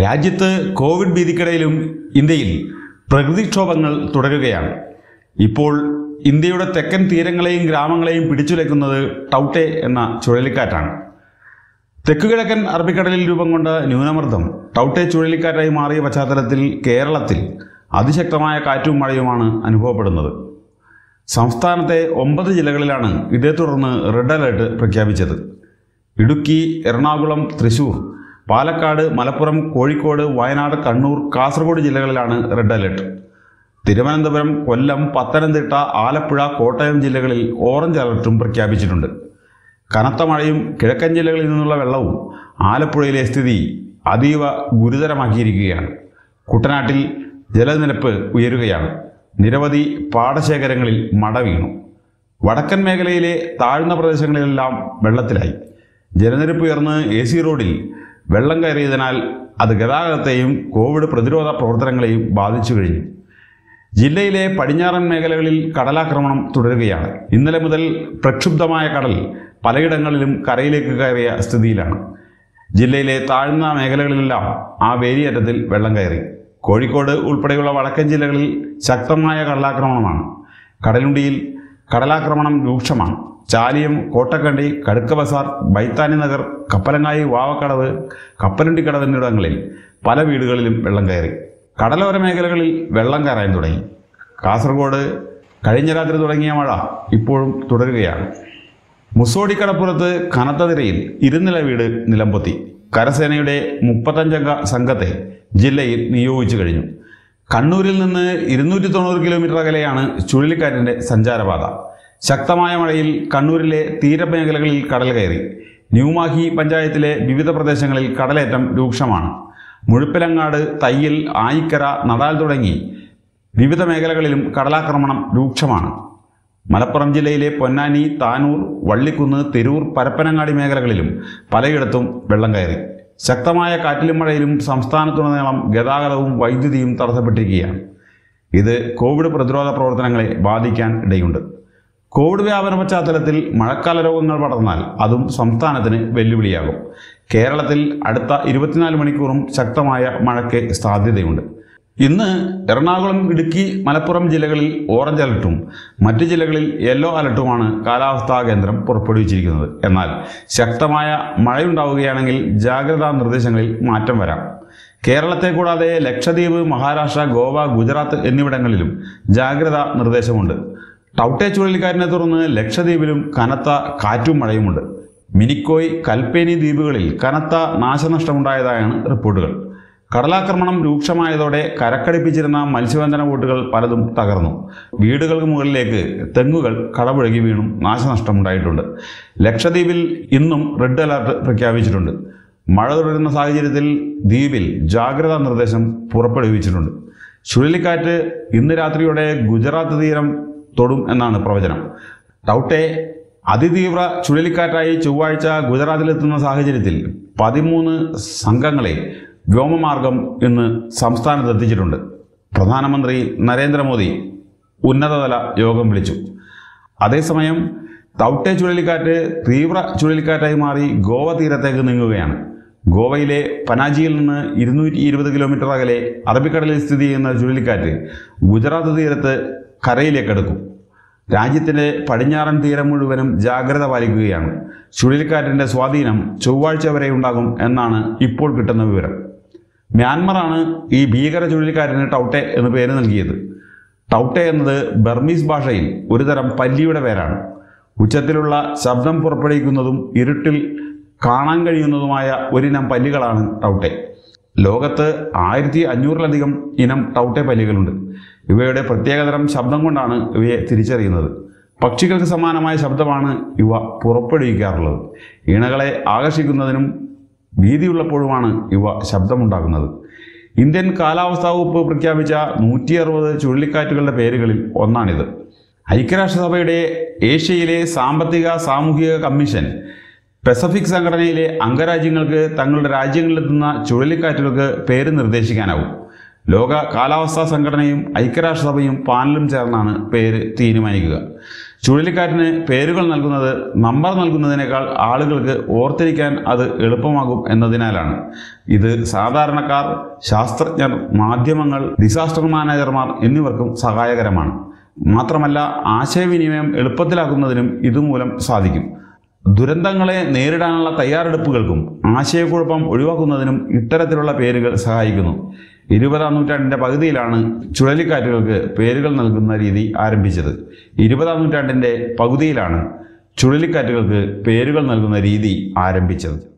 രാജ്യത്ത് കോവിഡ് ഭീതിക്കിടയിലും ഇന്ത്യയിൽ പ്രകൃതിക്ഷോഭങ്ങൾ തുടരുകയാണ് ഇപ്പോൾ ഇന്ത്യയുടെ തെക്കൻ തീരങ്ങളെയും ഗ്രാമങ്ങളെയും പിടിച്ചുലയ്ക്കുന്നത് ടൗട്ടെ എന്ന ചുഴലിക്കാറ്റാണ് തെക്കുകിഴക്കൻ അറബിക്കടലിൽ രൂപം കൊണ്ട ന്യൂനമർദ്ദം ടൗട്ടെ ചുഴലിക്കാറ്റായി മാറിയ പശ്ചാത്തലത്തിൽ കേരളത്തിൽ അതിശക്തമായ കാറ്റും മഴയുമാണ് അനുഭവപ്പെടുന്നത് സംസ്ഥാനത്തെ ഒമ്പത് ജില്ലകളിലാണ് ഇതേ തുടർന്ന് റെഡ് അലേർട്ട് പ്രഖ്യാപിച്ചത് ഇടുക്കി എറണാകുളം തൃശൂർ പാലക്കാട് മലപ്പുറം കോഴിക്കോട് വയനാട് കണ്ണൂർ കാസർഗോഡ് ജില്ലകളിലാണ് റെഡ് അലേർട്ട് തിരുവനന്തപുരം കൊല്ലം പത്തനംതിട്ട ആലപ്പുഴ കോട്ടയം ജില്ലകളിൽ ഓറഞ്ച് അലർട്ടും പ്രഖ്യാപിച്ചിട്ടുണ്ട് കനത്ത മഴയും കിഴക്കൻ ജില്ലകളിൽ നിന്നുള്ള വെള്ളവും ആലപ്പുഴയിലെ സ്ഥിതി അതീവ ഗുരുതരമാക്കിയിരിക്കുകയാണ് കുട്ടനാട്ടിൽ ജലനിരപ്പ് ഉയരുകയാണ് നിരവധി പാടശേഖരങ്ങളിൽ മട വീണു വടക്കൻ മേഖലയിലെ താഴ്ന്ന പ്രദേശങ്ങളിലെല്ലാം വെള്ളത്തിലായി ജലനിരപ്പ് ഉയർന്ന് എ സി റോഡിൽ വെള്ളം കയറിയതിനാൽ അത് ഗതാഗതത്തെയും കോവിഡ് പ്രതിരോധ പ്രവർത്തനങ്ങളെയും ബാധിച്ചു കഴിഞ്ഞു ജില്ലയിലെ പടിഞ്ഞാറൻ മേഖലകളിൽ കടലാക്രമണം തുടരുകയാണ് ഇന്നലെ മുതൽ പ്രക്ഷുബ്ധമായ കടൽ പലയിടങ്ങളിലും കരയിലേക്ക് കയറിയ സ്ഥിതിയിലാണ് ജില്ലയിലെ താഴ്ന്ന മേഖലകളിലെല്ലാം ആ വേലിയേറ്റത്തിൽ വെള്ളം കയറി കോഴിക്കോട് ഉൾപ്പെടെയുള്ള വടക്കൻ ജില്ലകളിൽ ശക്തമായ കടലാക്രമണമാണ് കടലുണ്ടിയിൽ കടലാക്രമണം രൂക്ഷമാണ് ചാലിയം കോട്ടക്കണ്ടി കടുക്ക ബസാർ ബൈത്താനി നഗർ കപ്പലങ്ങായി വാവക്കടവ് കപ്പലണ്ടിക്കടവ് എന്നിവിടങ്ങളിൽ പല വീടുകളിലും വെള്ളം കയറി കടലോര മേഖലകളിൽ വെള്ളം കയറാൻ തുടങ്ങി കാസർഗോഡ് കഴിഞ്ഞ രാത്രി തുടങ്ങിയ മഴ ഇപ്പോഴും തുടരുകയാണ് മുസോടി കടപ്പുറത്ത് കനത്ത തിരയിൽ ഇരുനില വീട് നിലംപൊത്തി കരസേനയുടെ മുപ്പത്തഞ്ചംഗ സംഘത്തെ ജില്ലയിൽ നിയോഗിച്ചു കഴിഞ്ഞു കണ്ണൂരിൽ നിന്ന് ഇരുന്നൂറ്റി തൊണ്ണൂറ് കിലോമീറ്റർ അകലെയാണ് ചുഴലിക്കാറ്റിന്റെ സഞ്ചാരപാത ശക്തമായ മഴയിൽ കണ്ണൂരിലെ തീരമേഖലകളിൽ കടൽ കയറി ന്യൂമാഹി പഞ്ചായത്തിലെ വിവിധ പ്രദേശങ്ങളിൽ കടലേറ്റം രൂക്ഷമാണ് മുഴുപ്പിലങ്ങാട് തയ്യൽ ആയിക്കര നടാൽ തുടങ്ങി വിവിധ മേഖലകളിലും കടലാക്രമണം രൂക്ഷമാണ് മലപ്പുറം ജില്ലയിലെ പൊന്നാനി താനൂർ വള്ളിക്കുന്ന് തിരൂർ പരപ്പനങ്ങാടി മേഖലകളിലും പലയിടത്തും വെള്ളം കയറി ശക്തമായ കാറ്റിലും മഴയിലും സംസ്ഥാനത്തുടനീളം ഗതാഗതവും വൈദ്യുതിയും തടസ്സപ്പെട്ടിരിക്കുകയാണ് ഇത് കോവിഡ് പ്രതിരോധ പ്രവർത്തനങ്ങളെ ബാധിക്കാൻ ഇടയുണ്ട് കോവിഡ് വ്യാപന പശ്ചാത്തലത്തിൽ മഴക്കാല രോഗങ്ങൾ പടർന്നാൽ അതും സംസ്ഥാനത്തിന് വെല്ലുവിളിയാകും കേരളത്തിൽ അടുത്ത ഇരുപത്തിനാല് മണിക്കൂറും ശക്തമായ മഴയ്ക്ക് സാധ്യതയുണ്ട് ഇന്ന് എറണാകുളം ഇടുക്കി മലപ്പുറം ജില്ലകളിൽ ഓറഞ്ച് അലർട്ടും മറ്റ് ജില്ലകളിൽ യെല്ലോ അലർട്ടുമാണ് കാലാവസ്ഥാ കേന്ദ്രം പുറപ്പെടുവിച്ചിരിക്കുന്നത് എന്നാൽ ശക്തമായ മഴയുണ്ടാവുകയാണെങ്കിൽ ജാഗ്രതാ നിർദ്ദേശങ്ങളിൽ മാറ്റം വരാം കേരളത്തെ കൂടാതെ ലക്ഷദ്വീപ് മഹാരാഷ്ട്ര ഗോവ ഗുജറാത്ത് എന്നിവിടങ്ങളിലും ജാഗ്രതാ നിർദ്ദേശമുണ്ട് ടൗട്ടെ ചുഴലിക്കാറ്റിനെ തുടർന്ന് ലക്ഷദ്വീപിലും കനത്ത കാറ്റും മഴയുമുണ്ട് മിനിക്കോയ് കൽപ്പേനി ദ്വീപുകളിൽ കനത്ത നാശനഷ്ടമുണ്ടായതായാണ് റിപ്പോർട്ടുകൾ കടലാക്രമണം രൂക്ഷമായതോടെ കരക്കടിപ്പിച്ചിരുന്ന മത്സ്യബന്ധന ബോട്ടുകൾ പലതും തകർന്നു വീടുകൾക്ക് മുകളിലേക്ക് തെങ്ങുകൾ കടപുഴകി വീണും നാശനഷ്ടമുണ്ടായിട്ടുണ്ട് ലക്ഷദ്വീപിൽ ഇന്നും റെഡ് അലർട്ട് പ്രഖ്യാപിച്ചിട്ടുണ്ട് മഴ തുടരുന്ന സാഹചര്യത്തിൽ ദ്വീപിൽ ജാഗ്രതാ നിർദ്ദേശം പുറപ്പെടുവിച്ചിട്ടുണ്ട് ചുഴലിക്കാറ്റ് ഇന്ന് രാത്രിയോടെ ഗുജറാത്ത് തീരം തൊടും എന്നാണ് പ്രവചനം ടൗട്ടെ അതിതീവ്ര ചുഴലിക്കാറ്റായി ചൊവ്വാഴ്ച ഗുജറാത്തിലെത്തുന്ന സാഹചര്യത്തിൽ പതിമൂന്ന് സംഘങ്ങളെ വ്യോമമാർഗം ഇന്ന് സംസ്ഥാനത്ത് എത്തിച്ചിട്ടുണ്ട് പ്രധാനമന്ത്രി നരേന്ദ്രമോദി ഉന്നതതല യോഗം വിളിച്ചു അതേസമയം തൗട്ടെ ചുഴലിക്കാറ്റ് തീവ്ര ചുഴലിക്കാറ്റായി മാറി ഗോവ തീരത്തേക്ക് നീങ്ങുകയാണ് ഗോവയിലെ പനാജിയിൽ നിന്ന് ഇരുന്നൂറ്റി ഇരുപത് കിലോമീറ്റർ അകലെ അറബിക്കടലിൽ സ്ഥിതി ചെയ്യുന്ന ചുഴലിക്കാറ്റ് ഗുജറാത്ത് തീരത്ത് കരയിലേക്ക് അടുക്കും രാജ്യത്തിൻ്റെ പടിഞ്ഞാറൻ തീരം മുഴുവനും ജാഗ്രത പാലിക്കുകയാണ് ചുഴലിക്കാറ്റിൻ്റെ സ്വാധീനം ചൊവ്വാഴ്ച വരെ ഉണ്ടാകും എന്നാണ് ഇപ്പോൾ കിട്ടുന്ന വിവരം മ്യാൻമറാണ് ഈ ഭീകര ചുഴലിക്കാറ്റിന് ടൗട്ടെ എന്ന് പേര് നൽകിയത് ടൗട്ടെ എന്നത് ബർമീസ് ഭാഷയിൽ ഒരുതരം പല്ലിയുടെ പേരാണ് ഉച്ചത്തിലുള്ള ശബ്ദം പുറപ്പെടുവിക്കുന്നതും ഇരുട്ടിൽ കാണാൻ കഴിയുന്നതുമായ ഒരിനം പല്ലികളാണ് ടൗട്ടെ ലോകത്ത് ആയിരത്തി അഞ്ഞൂറിലധികം ഇനം ടൗട്ടെ പല്ലികളുണ്ട് ഇവയുടെ പ്രത്യേകതരം ശബ്ദം കൊണ്ടാണ് ഇവയെ തിരിച്ചറിയുന്നത് പക്ഷികൾക്ക് സമാനമായ ശബ്ദമാണ് ഇവ പുറപ്പെടുവിക്കാറുള്ളത് ഇണകളെ ആകർഷിക്കുന്നതിനും ഭീതിയുള്ളപ്പോഴുമാണ് ഇവ ശബ്ദമുണ്ടാക്കുന്നത് ഇന്ത്യൻ കാലാവസ്ഥാ വകുപ്പ് പ്രഖ്യാപിച്ച നൂറ്റി അറുപത് ചുഴലിക്കാറ്റുകളുടെ പേരുകളിൽ ഒന്നാണിത് ഐക്യരാഷ്ട്രസഭയുടെ ഏഷ്യയിലെ സാമ്പത്തിക സാമൂഹിക കമ്മീഷൻ പസഫിക് സംഘടനയിലെ അംഗരാജ്യങ്ങൾക്ക് തങ്ങളുടെ രാജ്യങ്ങളിലെത്തുന്ന ചുഴലിക്കാറ്റുകൾക്ക് പേര് നിർദ്ദേശിക്കാനാവും ലോക കാലാവസ്ഥാ സംഘടനയും ഐക്യരാഷ്ട്രസഭയും പാനലും ചേർന്നാണ് പേര് തീരുമാനിക്കുക ചുഴലിക്കാറ്റിന് പേരുകൾ നൽകുന്നത് നമ്പർ നൽകുന്നതിനേക്കാൾ ആളുകൾക്ക് ഓർത്തിരിക്കാൻ അത് എളുപ്പമാകും എന്നതിനാലാണ് ഇത് സാധാരണക്കാർ ശാസ്ത്രജ്ഞർ മാധ്യമങ്ങൾ ഡിസാസ്റ്റർ മാനേജർമാർ എന്നിവർക്കും സഹായകരമാണ് മാത്രമല്ല ആശയവിനിമയം എളുപ്പത്തിലാക്കുന്നതിനും ഇതുമൂലം സാധിക്കും ദുരന്തങ്ങളെ നേരിടാനുള്ള തയ്യാറെടുപ്പുകൾക്കും ആശയക്കുഴപ്പം ഒഴിവാക്കുന്നതിനും ഇത്തരത്തിലുള്ള പേരുകൾ സഹായിക്കുന്നു ഇരുപതാം നൂറ്റാണ്ടിന്റെ പകുതിയിലാണ് ചുഴലിക്കാറ്റുകൾക്ക് പേരുകൾ നൽകുന്ന രീതി ആരംഭിച്ചത് ഇരുപതാം നൂറ്റാണ്ടിന്റെ പകുതിയിലാണ് ചുഴലിക്കാറ്റുകൾക്ക് പേരുകൾ നൽകുന്ന രീതി ആരംഭിച്ചത്